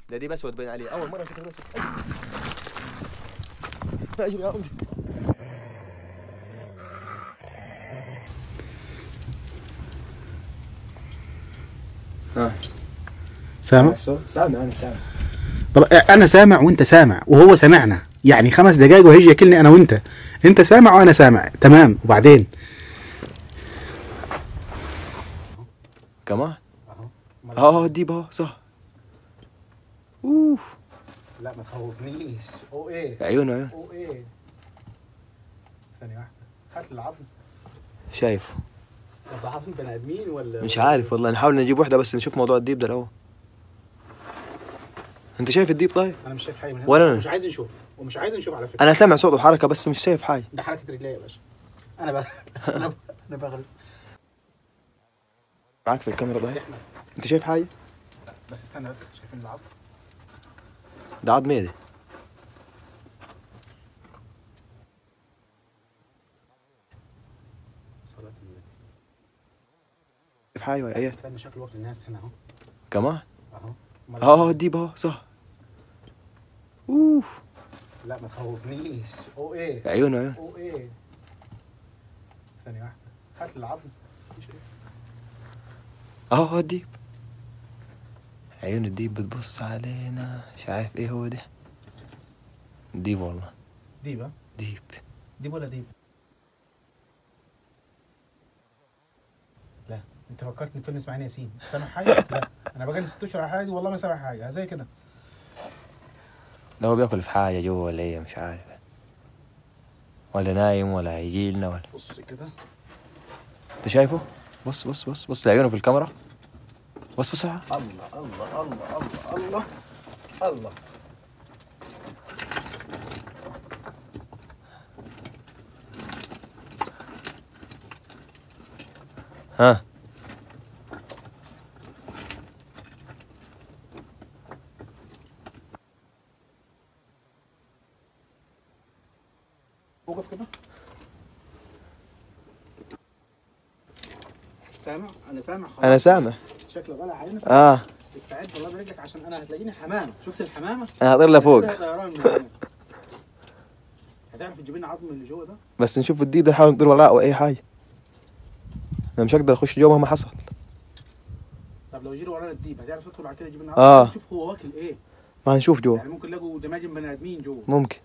ده دي اسود باين عليه اول مره اشوف اسود اجري يا عمدي ها سامع سامع انا سامع طب انا سامع وانت سامع وهو سمعنا يعني خمس دقايق وهيجي ياكلني انا وانت انت سامع وانا سامع تمام وبعدين كمان اه الديب اهو صح اوه لا ما تخوفنيش او ايه عيونه عيون او ايه ثانية واحدة هات العظم شايف طب ده عظم بني ادمين ولا مش عارف والله نحاول نجيب واحده بس نشوف موضوع الديب ده الاول انت شايف الديب طيب انا مش شايف حاجة من هنا ولا أنا. مش عايز نشوف ومش عايز نشوف على فكرة انا سامع صوت وحركه بس مش شايف حاجه ده حركة رجلي يا باشا انا بقى انا ب... انا بغرس معاك في الكاميرا ده احنا انت شايف حاجه بس استنى بس شايفين العظم ده عظم ايه ده صلاة النبي شايف حاجه ولا ايه استنى شكل وقت الناس هنا اهو كمان اهو أمال- اه الديب اهو صح اوه لا ما تخوفنيش او ايه عيونه عيون او ايه ثانية واحدة هات العظم مش إيه؟ اه الديب عيون الديب بتبص علينا مش عارف ايه هو ده ديب والله ديب ها ديب ديب ولا ديب لا انت فكرتني فيلم اسماعيل ياسين سامع حاجة لا انا بقالي ست اشهر على الحاجة دي والله ما سامع حاجة زي كده ده هو بياكل في حاجه جوه ولا ايه مش عارف ولا نايم ولا هيجي لنا ولا بص كده انت شايفه بص بص بص بص لعيونه في الكاميرا بص بص الله الله الله الله الله الله ها وقف كده سامع انا سامع خلاص انا سامع شكله غلى عينك اه استعد الله برجلك عشان انا هتلاقيني حمامه شفت الحمامه انا هطير لفوق هتلاقي طيران من هنا. هتعرف تجيب لنا عظم من اللي جوه ده بس نشوف الديب ده نحاول نطير وراه او اي حاجه انا مش هقدر اخش جوه مهما حصل طب لو جري ورانا الديب هتعرف تدخل بعد كده تجيب لنا آه. عظم تشوف هو واكل ايه ما هنشوف جوه يعني ممكن نلاقوا دماجم بني ادمين جوه ممكن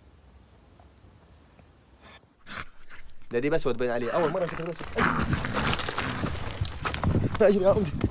ده ديب اسود باين عليه اول مره اشوف اسود اجري يا عمدي